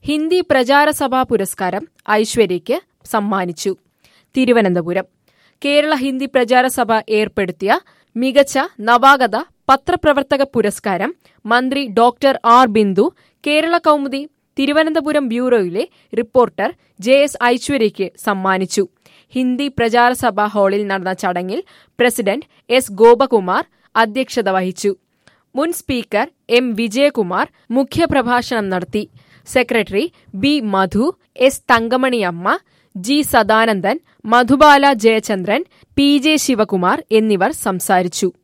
ഹിന്ദി പ്രചാരസഭാ പുരസ്കാരം ഐശ്വര്യയ്ക്ക് സമ്മാനിച്ചു തിരുവനന്തപുരം കേരള ഹിന്ദി പ്രചാരസഭ ഏർപ്പെടുത്തിയ മികച്ച നവാഗത പത്രപ്രവർത്തക പുരസ്കാരം മന്ത്രി ഡോക്ടർ ആർ ബിന്ദു കേരള കൗമുദി തിരുവനന്തപുരം ബ്യൂറോയിലെ റിപ്പോർട്ടർ ജെ എസ് ഐശ്വര്യയ്ക്ക് സമ്മാനിച്ചു ഹിന്ദി പ്രചാരസഭ ഹാളിൽ നടന്ന ചടങ്ങിൽ പ്രസിഡന്റ് എസ് ഗോപകുമാർ അധ്യക്ഷത വഹിച്ചു മുൻ സ്പീക്കർ എം വിജയകുമാർ മുഖ്യപ്രഭാഷണം നടത്തി secretary B Madhu S Thankamaniamma G Sadanandan Madhubala Jayachandran P J Sivakumar എന്നിവർ സംസാരിച്ചു